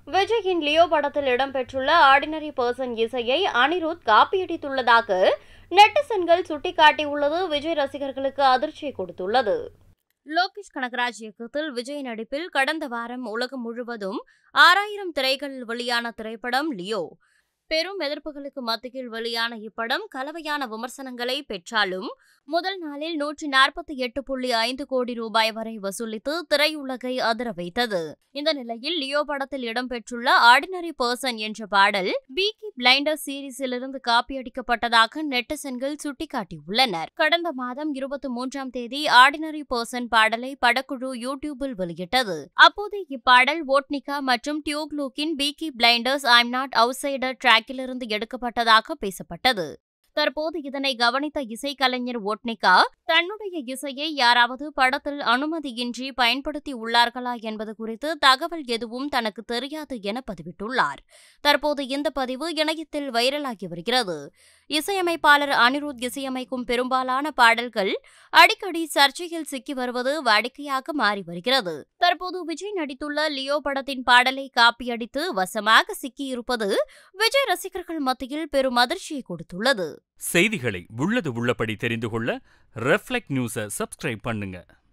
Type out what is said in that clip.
விஜயின் லியோ படத்தில் இடம்பெற்றுள்ள ஆர்டினரி பர்சன் இசையை அனிருத் காப்பியடித்துள்ளதாக நெட்டிசன்கள் சுட்டிக்காட்டியுள்ளது விஜய் ரசிகர்களுக்கு அதிர்ச்சியை கொடுத்துள்ளது லோகேஷ் கனகராஜ் இயக்கத்தில் விஜய் நடிப்பில் கடந்த வாரம் உலகம் முழுவதும் ஆறாயிரம் திரைகளில் வெளியான திரைப்படம் லியோ பெரும் எதிர்ப்புகளுக்கு மத்தியில் வெளியான இப்படம் கலவையான விமர்சனங்களை பெற்றாலும் முதல் நாளில் நூற்றி நாற்பத்தி எட்டு புள்ளி ஐந்து கோடி ரூபாய் வரை வசூலித்து திரையுலகை அதிர வைத்தது இந்த நிலையில் லியோ படத்தில் இடம்பெற்றுள்ள ஆர்டினரி பர்சன் என்ற பாடல் பீக்கி பிளைண்டர் சீரீஸிலிருந்து காப்பியடிக்கப்பட்டதாக நெட்டிசன்கள் சுட்டிக்காட்டியுள்ளனர் கடந்த மாதம் இருபத்தி மூன்றாம் தேதி ஆர்டினரி பர்சன் பாடலை படக்குழு யூடியூபில் வெளியிட்டது அப்போது இப்பாடல் ஓட்னிகா மற்றும் டியூக்லூக்கின் Peaky Blinders I'm not outsider ட்ராக்கிலிருந்து எடுக்கப்பட்டதாக பேசப்பட்டது தற்போது இதனை கவனித்த இசைக்கலைஞர் ஓட்னிகா தன்னுடைய இசையை யாராவது படத்தில் அனுமதியின்றி பயன்படுத்தி உள்ளார்களா என்பது குறித்து தகவல் எதுவும் தனக்கு தெரியாது என பதிவிட்டுள்ளார் தற்போது இந்த பதிவு இணையத்தில் வைரலாகி வருகிறது இசையமைப்பாளர் அனிருத் இசையமைக்கும் பெரும்பாலான பாடல்கள் அடிக்கடி சர்ச்சையில் சிக்கி வருவது வாடிக்கையாக மாறி வருகிறது தற்போது விஜய் நடித்துள்ள லியோ படத்தின் பாடலை காப்பியடித்து வசமாக சிக்கியிருப்பது விஜய் ரசிகர்கள் மத்தியில் பெரும் அதிர்ச்சியை கொடுத்துள்ளது செய்திகளை உள்ளது உள்ளபடி தெரிந்து கொள்ள ரெஃப்ளெக்ட் நியூஸை சப்ஸ்கிரைப் பண்ணுங்க